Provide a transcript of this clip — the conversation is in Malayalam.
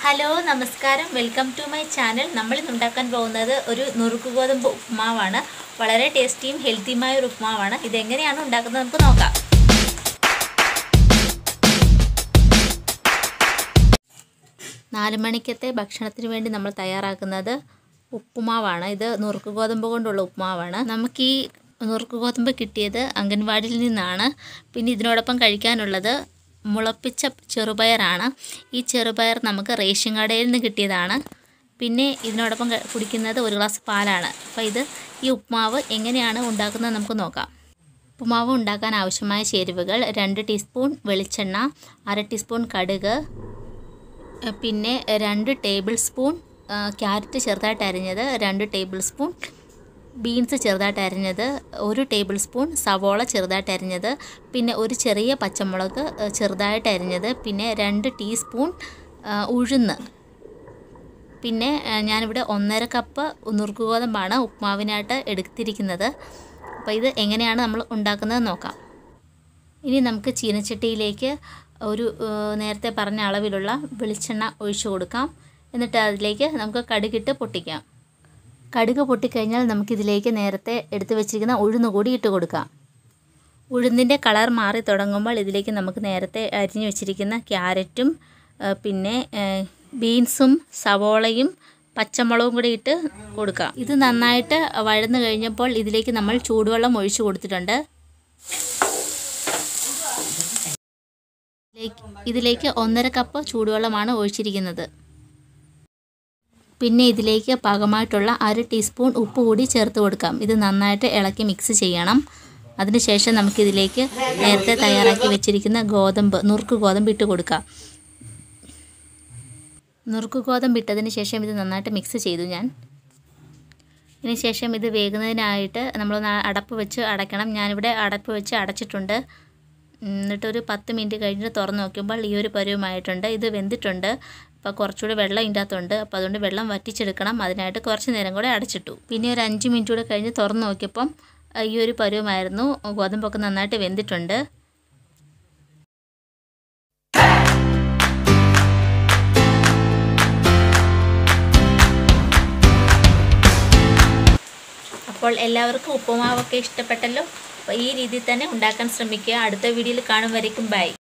ഹലോ നമസ്കാരം വെൽക്കം ടു മൈ ചാനൽ നമ്മൾ ഇന്ന് ഉണ്ടാക്കാൻ പോകുന്നത് ഒരു നുറുക്ക് ഗോതമ്പ് ഉപ്മാവാണ് വളരെ ടേസ്റ്റിയും ഹെൽത്തിയുമായ ഒരു ഉപ്മാവാണ് ഇതെങ്ങനെയാണ് ഉണ്ടാക്കുന്നത് നമുക്ക് നോക്കാം നാല് മണിക്കത്തെ ഭക്ഷണത്തിന് വേണ്ടി നമ്മൾ തയ്യാറാക്കുന്നത് ഉപ്പുമാവാണ് ഇത് നുറുക്ക് ഗോതമ്പ് കൊണ്ടുള്ള ഉപ്പുമാവാണ് നമുക്ക് ഈ നുറുക്ക് ഗോതമ്പ് കിട്ടിയത് അംഗൻവാടിയിൽ നിന്നാണ് പിന്നെ ഇതിനോടൊപ്പം കഴിക്കാനുള്ളത് മുളപ്പിച്ച ചെറുപയറാണ് ഈ ചെറുപയർ നമുക്ക് റേഷൻ കടയിൽ നിന്ന് കിട്ടിയതാണ് പിന്നെ ഇതിനോടൊപ്പം ക- കുടിക്കുന്നത് ഒരു ഗ്ലാസ് പാലാണ് അപ്പോൾ ഇത് ഈ ഉപ്മാവ് എങ്ങനെയാണ് ഉണ്ടാക്കുന്നത് നമുക്ക് നോക്കാം ഉപ്പുമാവ് ഉണ്ടാക്കാൻ ആവശ്യമായ ചേരുവകൾ രണ്ട് ടീസ്പൂൺ വെളിച്ചെണ്ണ അര ടീസ്പൂൺ കടുക് ഏഹ് പിന്നെ രണ്ട് ടേബിൾ സ്പൂൺ ആ, ക്യാരറ്റ് ചെറുതായിട്ട് അരിഞ്ഞത് രണ്ട് ടേബിൾ സ്പൂൺ ബീൻസ് ചെറുതായിട്ട് അരിഞ്ഞത് ഒരു ടേബിൾ സ്പൂൺ സവോള ചെറുതായിട്ട് അരിഞ്ഞത് പിന്നെ ഒരു ചെറിയ പച്ചമുളക് ഏഹ് ചെറുതായിട്ട് അരിഞ്ഞത് പിന്നെ രണ്ട് ടീസ്പൂൺ ആ, ഉഴുന്ന് പിന്നെ ആ, ഞാനിവിടെ ഒന്നര കപ്പ് നുറുക്ക് ഗോതമ്പാണ് ഉപ്മാവിനായിട്ട് എടുത്തിരിക്കുന്നത് അപ്പോൾ ഇത് എങ്ങനെയാണ് നമ്മൾ ഉണ്ടാക്കുന്നത് നോക്കാം ഇനി നമുക്ക് ചീനച്ചട്ടിയിലേക്ക് ഒരു ഏഹ്, നേരത്തെ പറഞ്ഞ അളവിലുള്ള വെളിച്ചെണ്ണ ഒഴിച്ചു കൊടുക്കാം എന്നിട്ട് അതിലേക്ക് നമുക്ക് കടുകിട്ട് പൊട്ടിക്കാം കടുക് പൊട്ടിക്കഴിഞ്ഞാൽ നമുക്കിതിലേക്ക് നേരത്തെ എടുത്തു വെച്ചിരിക്കുന്ന ഉഴുന്ന് കൂടി ഇട്ട് കൊടുക്കാം ഉഴുന്നിൻ്റെ കളർ മാറി തുടങ്ങുമ്പോൾ ഇതിലേക്ക് നമുക്ക് നേരത്തെ അരിഞ്ഞു വെച്ചിരിക്കുന്ന ക്യാരറ്റും ഏഹ്, പിന്നെ ഏഹ്, ബീൻസും സവോളയും പച്ചമുളകും കൂടി ഇട്ട് കൊടുക്കാം ഇത് നന്നായിട്ട് വഴന്നു കഴിഞ്ഞപ്പോൾ ഇതിലേക്ക് നമ്മൾ ചൂടുവെള്ളം ഒഴിച്ചു കൊടുത്തിട്ടുണ്ട് ഇതിലേക്ക് ഇതിലേക്ക് ഒന്നര കപ്പ് ചൂടുവെള്ളമാണ് ഒഴിച്ചിരിക്കുന്നത് പിന്നെ ഇതിലേക്ക് പാകമായിട്ടുള്ള അര ടീസ്പൂൺ ഉപ്പ് കൂടി ചേർത്ത് കൊടുക്കാം ഇത് നന്നായിട്ട് ഇളക്കി മിക്സ് ചെയ്യണം അതിനുശേഷം നമുക്കിതിലേക്ക് നേരത്തെ തയ്യാറാക്കി വെച്ചിരിക്കുന്ന ഗോതമ്പ് നുറുക്ക് ഗോതമ്പ് ഇട്ട് കൊടുക്കാം നുറുക്ക് ഗോതമ്പ് ഇട്ടതിന് ശേഷം ഇത് നന്നായിട്ട് മിക്സ് ചെയ്തു ഞാൻ ഇതിന് ശേഷം ഇത് വേകുന്നതിനായിട്ട് നമ്മളൊന്ന് അടപ്പ് വെച്ച് അടയ്ക്കണം ഞാനിവിടെ അടപ്പ് വെച്ച് അടച്ചിട്ടുണ്ട് എന്നിട്ടൊരു പത്ത് മിനിറ്റ് കഴിഞ്ഞിട്ട് തുറന്ന് നോക്കുമ്പോൾ ഈ ഒരു പരുവമായിട്ടുണ്ട് ഇത് വെന്തിട്ടുണ്ട് അപ്പോൾ കുറച്ചുകൂടി വെള്ളം ഇതിൻ്റെ അകത്തുണ്ട് അപ്പോൾ അതുകൊണ്ട് വെള്ളം വറ്റിച്ചെടുക്കണം അതിനായിട്ട് കുറച്ച് നേരം കൂടെ അടച്ചിട്ടു പിന്നെ ഒരു അഞ്ച് മിനിറ്റ് കൂടെ കഴിഞ്ഞ് തുറന്ന് നോക്കിയപ്പം ആ, ഈ ഒരു പരുവമായിരുന്നു ഗോതമ്പൊക്കെ നന്നായിട്ട് വെന്തിട്ടുണ്ട് അപ്പോൾ എല്ലാവർക്കും ഉപ്പുമാവൊക്കെ ഇഷ്ടപ്പെട്ടല്ലോ അപ്പോൾ ഈ രീതിയിൽ തന്നെ ഉണ്ടാക്കാൻ ശ്രമിക്കുക അടുത്ത വീഡിയോയിൽ കാണും വരയ്ക്കും ബൈ